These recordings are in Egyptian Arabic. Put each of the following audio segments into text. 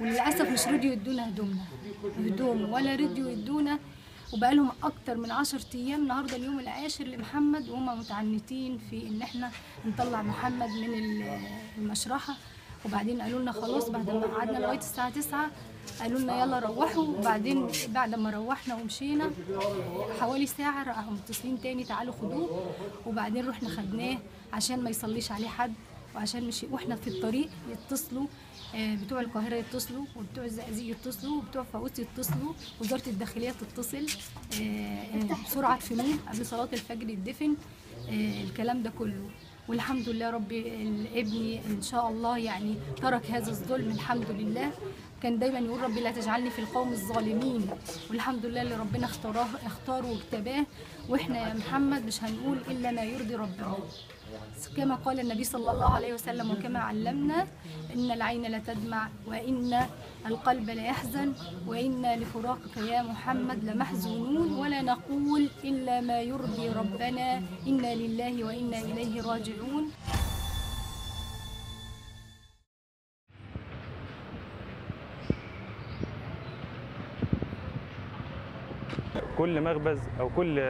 وللاسف مش رضيوا يدونا هدومنا هدوم ولا رضيوا يدونا وبقى لهم اكتر من 10 ايام النهارده اليوم العاشر لمحمد وهم متعنتين في ان احنا نطلع محمد من ال- المشرحه وبعدين قالوا لنا خلاص بعد ما قعدنا لغايه الساعه 9 قالوا لنا يلا روحوا وبعدين بعد ما روحنا ومشينا حوالي ساعه راحوا متصلين تاني تعالوا خدوه وبعدين رحنا خدناه عشان ما يصليش عليه حد وعشان مش واحنا في الطريق يتصلوا آه، بتوع القاهره يتصلوا وبتوع الزقازيق يتصلوا وبتوع فاقوس يتصلوا وزاره الداخليه تتصل آه، آه، بسرعه فنون قبل صلاه الفجر يدفن آه، الكلام ده كله والحمد لله ربي ابني ان شاء الله يعني ترك هذا الظلم الحمد لله كان دايما يقول ربي لا تجعلني في القوم الظالمين والحمد لله اللي ربنا اختاره اختاره واجتباه واحنا يا محمد مش هنقول الا ما يرضي ربنا كما قال النبي صلى الله عليه وسلم وكما علمنا إن العين لا تدمع وإن القلب لا يحزن وإنا لفراقك يا محمد لمحزونون ولا نقول إلا ما يرضي ربنا إنا لله وإنا إليه راجعون كل مخبز او كل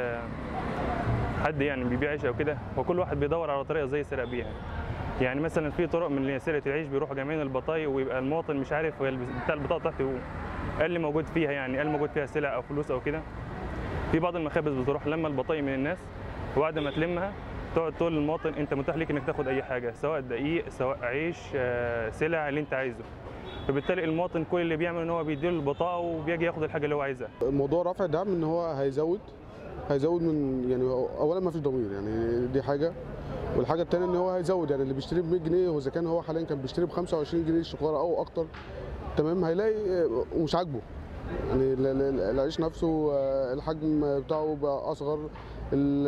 حد يعني بيبيع عيش او كده وكل واحد بيدور على طريقه ازاي يسرق بيها يعني مثلا في طرق من سرقه العيش بيروحوا جايبين البطايق ويبقى المواطن مش عارف هي الب- بتاع البطاقه بتاعته ايه إيه اللي موجود فيها يعني إيه اللي موجود فيها سلع او فلوس او كده في بعض المخابز بتروح لما البطايق من الناس وبعد ما تلمها تقعد تقول للمواطن انت متاح ليك انك تاخد اي حاجه سواء دقيق سواء عيش آه، سلع اللي انت عايزه فبالتالي المواطن كل اللي بيعمل ان هو بيديله البطاقه وبيجي ياخد الحاجه اللي هو عايزها موضوع رفع الدعم ان هو هيزود هيزود من يعني اولا ما فيش ضمير يعني دي حاجه والحاجه الثانيه ان هو هيزود يعني اللي بيشتري ب 100 جنيه واذا كان هو حاليا كان بيشتري ب 25 جنيه الشكاره او اكتر تمام هيلاقي ومش عاجبه يعني ال- ال- العيش نفسه آه، الحجم بتاعه بقى اصغر ال-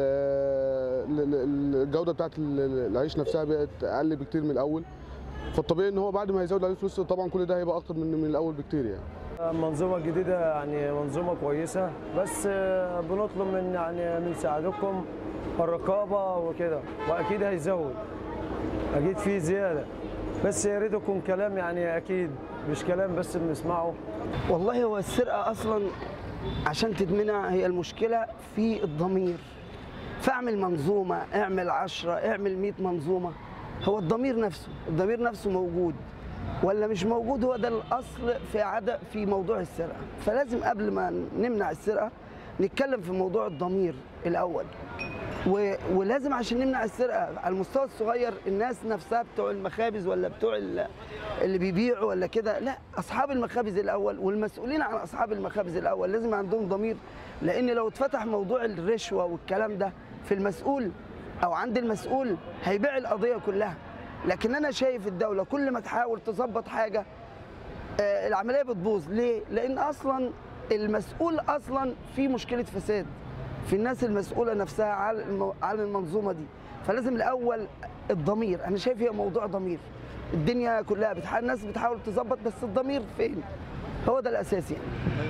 ال- ال- الجوده بتاعت ال- العيش نفسها بقت اقل بكتير من الاول فالطبيعي ان هو بعد ما هيزود عليه فلوس طبعا كل ده هيبقى اكتر من من الاول بكتير يعني منظومة جديدة يعني منظومة كويسة بس آه، بنطلب من يعني من سعادتكم الرقابة وكده وأكيد هيزود أكيد في زيادة بس يا ريت يكون كلام يعني أكيد مش كلام بس بنسمعه والله هو السرقة أصلا عشان تتمنع هي المشكلة في الضمير فاعمل منظومة اعمل عشرة اعمل مئة منظومة هو الضمير نفسه الضمير نفسه موجود ولا مش موجود هو ده الأصل في عدم في موضوع السرقة فلازم قبل ما نمنع السرقة نتكلم في موضوع الضمير الأول و... ولازم عشان نمنع السرقه على المستوى الصغير الناس نفسها بتوع المخابز ولا بتوع ال- اللي بيبيعوا ولا كده لا اصحاب المخابز الاول والمسؤولين عن اصحاب المخابز الاول لازم يبقى عندهم ضمير لان لو اتفتح موضوع الرشوه والكلام ده في المسؤول او عند المسؤول هيبيع القضيه كلها لكن انا شايف الدوله كل ما تحاول تظبط حاجه آه، العمليه بتبوظ ليه؟ لان اصلا المسؤول اصلا في مشكله فساد في الناس المسؤوله نفسها على الم- على المنظومه دي فلازم الاول الضمير انا شايف هي موضوع ضمير الدنيا كلها بتحاول الناس بتحاول تظبط بس الضمير فين؟ هو ده الاساس يعني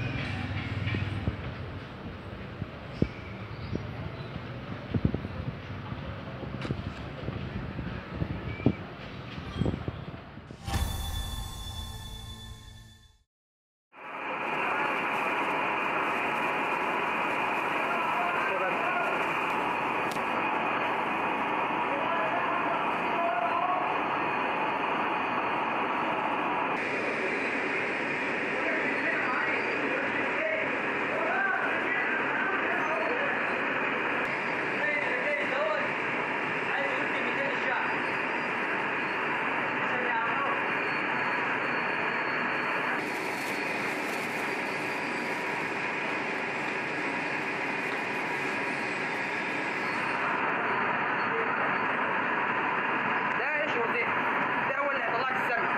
ده اشهر ده ده هو اللي هيطلعك السما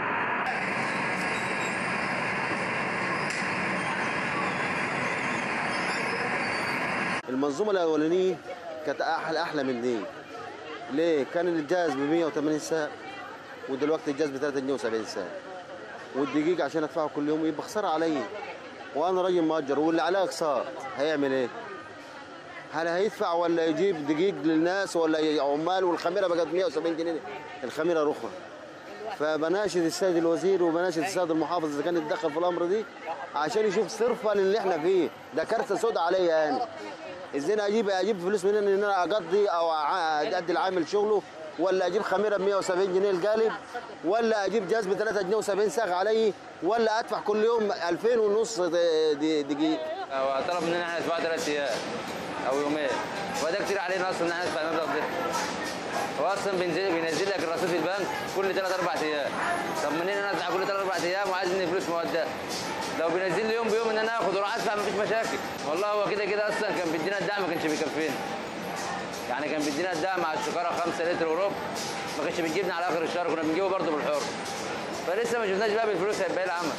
المنظومه الاولانيه كانت احلى احلى من دي ليه كان الجاز ب 180 ساعه ودلوقتي الجاز ب 3 جنيه و70 ساعه والدقيق عشان ادفعه كل يوم يبقى خساره عليا وانا راجل مؤجر واللي عليه اقساط هيعمل ايه؟ هل هيدفع ولا يجيب دقيق للناس ولا ي- عمال والخميره بقت 170 جنيه الخميره رخرة فبناشد السيد الوزير وبناشد السيد المحافظ اذا كان يتدخل في الامر دي عشان يشوف صرفا للي احنا فيه ده كارثه سوداء عليا انا ازاي أنا اجيب اجيب فلوس منين ان انا اقضي او أع- ادي العامل شغله ولا اجيب خميره ب 170 جنيه القالب ولا اجيب جهاز ب 3 جنيه و70 ساغ علي ولا ادفع كل يوم 2000 ونص دي- دقيقه هو طلب مننا احنا ندفع ثلاث ايام او يومين وده كتير علينا اصلا ان احنا ندفع المبلغ ده هو اصلا بينزل بينزل لك الرصيد في البنك كل ثلاث اربع ايام طب منين انا ادفع كل ثلاث اربع ايام وعايز مني فلوس مودة لو بينزل لي يوم بيوم ان انا اخد واروح ادفع مفيش مشاكل والله هو كده كده اصلا كان بيدينا الدعم ما كانش بيكفينا يعني كان بيدينا الدعم على السكره 5 لتر وربع ما كانش بيجيبنا على اخر الشهر كنا بنجيبه برضه بالحر فلسه ما شفناش بقى بالفلوس هيبقى ايه العمل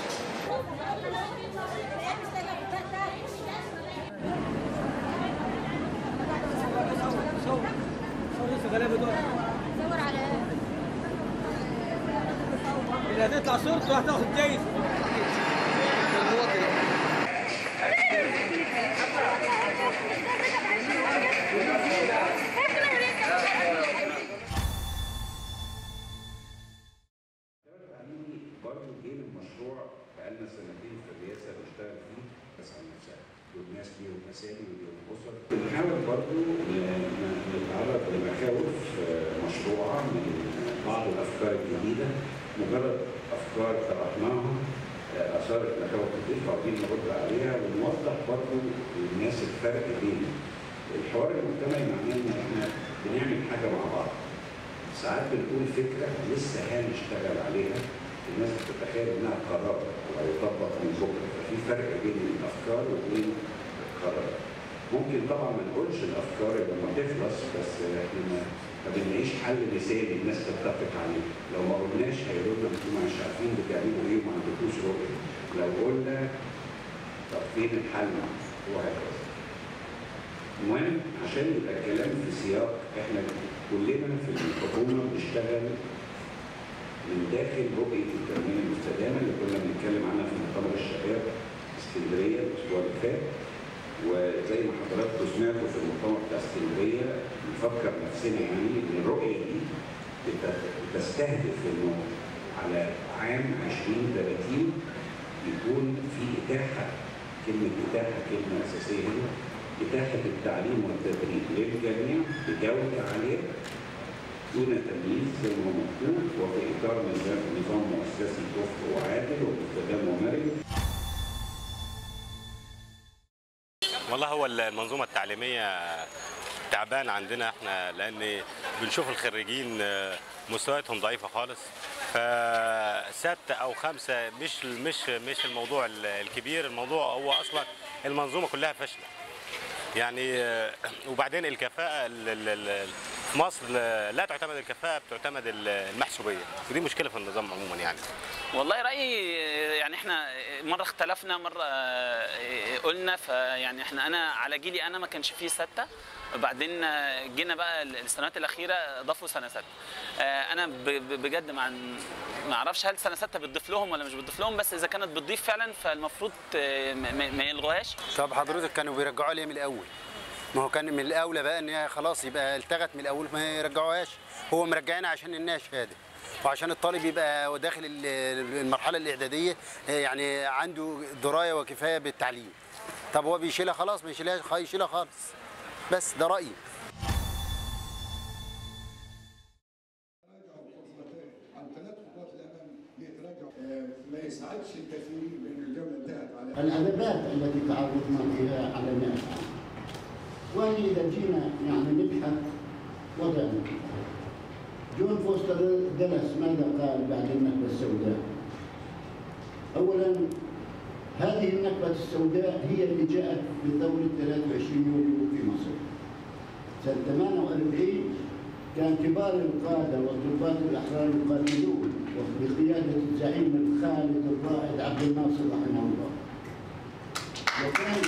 اللي هتطلع صورته هتاخد جايزه برضه جه المشروع بقالنا سنتين في الرئاسه بنشتغل فيه بس على نفسها والناس ليهم اسامي وليهم اسر بنحاول برضه ن- ن- نتعرض لمخاوف آه، مشروعه من بعض الافكار الجديده مجرد افكار طرحناها آه، اثارت مخاوف كتير فعاوزين نرد عليها ونوضح برضه للناس الفرق بين الحوار المجتمعي معناه ان احنا بنعمل حاجه مع بعض ساعات بنقول فكره لسه هنشتغل عليها الناس بتتخيل انها قرار وهيطبق من بكره ففي فرق بين الافكار وبين القرار ممكن طبعا ما نقولش الافكار لما تخلص بس احنا ما ما بنلاقيش حل مثالي الناس تتفق عليه لو ما قلناش هيقولوا لنا انتوا مش عارفين بتعملوا ايه وما عندكوش رؤيه لو قلنا طب فين الحل وهكذا المهم عشان يبقى الكلام في سياق احنا كلنا في الحكومه بنشتغل من داخل رؤيه التنميه المستدامه اللي كنا بنتكلم عنها في مؤتمر الشباب في اسكندريه الاسبوع اللي فات وزي ما حضراتكم سمعتوا في المؤتمر بتاع اسكندريه نفكر نفسنا يعني ان الرؤيه دي بت- بتستهدف انه على عام 2030 يكون في اتاحه كلمه اتاحه كلمه اساسيه هنا اتاحه التعليم والتدريب للجميع بجوده عاليه دون تمييز زي ما هو مكتوب وفي اطار نظام نظام مؤسسي كفء وعادل ومستدام ومرن والله هو المنظومة التعليمية تعبان عندنا احنا لان بنشوف الخريجين آه، مستوياتهم ضعيفة خالص فستة او خمسة مش مش مش الموضوع ال- الكبير الموضوع هو اصلا المنظومة كلها فاشلة يعني آه، وبعدين الكفاءة ال- ال- ال- في مصر لا تعتمد الكفاءة بتعتمد ال- المحسوبية ودي مشكلة في النظام عموما يعني والله رايي يعني احنا مره اختلفنا مره قلنا فيعني احنا انا على جيلي انا ما كانش فيه سته وبعدين جينا بقى السنوات الاخيره ضافوا سنه سته انا ب- ب- بجد مع ما اعرفش هل سنه سته بتضيف لهم ولا مش بتضيف لهم بس اذا كانت بتضيف فعلا فالمفروض ما- ما ما يلغوهاش طب حضرتك كانوا بيرجعوا ليه من الاول ما هو كان من الاولى بقى ان هي خلاص يبقى التغت من الاول ما يرجعوهاش هو مرجعينها عشان انها شهاده وعشان الطالب يبقى داخل ال- المرحله الاعداديه يعني عنده درايه وكفايه بالتعليم طب هو بيشيلها خلاص ما يشيلهاش خ- يشيلها خالص بس ده رايي ما يساعدش الكثير لان الجوله انتهت على الأدبات التي تعرضنا فيها على مئة عام وأن إذا جينا يعني نبحث وضعنا جون فوستر درس ماذا قال بعد النكبة السوداء أولا هذه النكبة السوداء هي اللي جاءت بثورة 23 يوليو في مصر سنة 48 كان كبار القادة وضباط الأحرار يقاتلون بقيادة الزعيم الخالد الرائد عبد الناصر رحمه الله وكان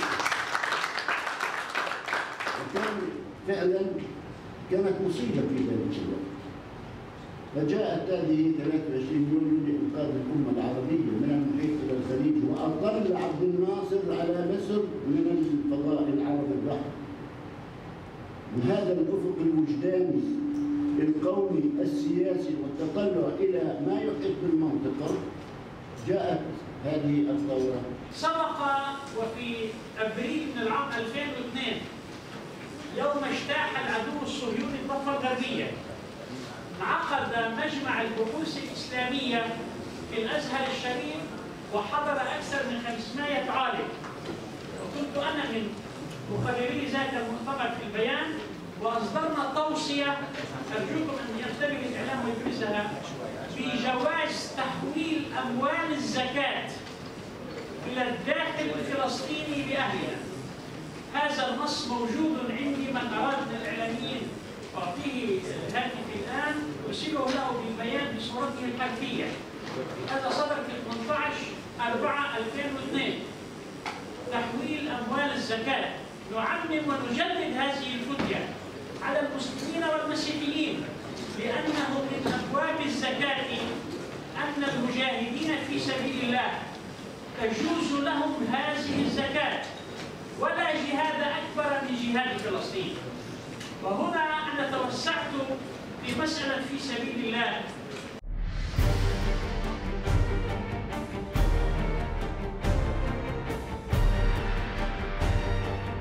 وكان فعلا كانت مصيبة في ذلك الوقت فجاءت هذه 23 يوليو لإنقاذ الأمة العربية من المحيط إلى الخليج وأطل عبد الناصر على مصر من الفضاء العربي البحر من هذا الأفق الوجداني للقول السياسي والتطلع إلى ما يحب المنطقة جاءت هذه الثورة سبق وفي ابريل من العام 2002 يوم اجتاح العدو الصهيوني الضفه الغربيه عقد مجمع البحوث الاسلاميه في الازهر الشريف وحضر اكثر من 500 عالم وكنت انا من مقرري ذاك المؤتمر في البيان واصدرنا توصيه ارجوكم ان ينتبه الاعلام ويبرزها بجواز تحويل اموال الزكاه إلى الداخل الفلسطيني بأهلها هذا النص موجود عندي من أراد من الإعلاميين أعطيه الهاتف الآن أرسله له بالبيان بصورته الحرفية هذا صدر في 18 4 2002 تحويل أموال الزكاة نعمم ونجدد هذه الفتية على المسلمين والمسيحيين لأنه من أبواب الزكاة أن المجاهدين في سبيل الله تجوز لهم هذه الزكاة ولا جهاد أكبر من جهاد فلسطين وهنا أنا توسعت في مسألة في سبيل الله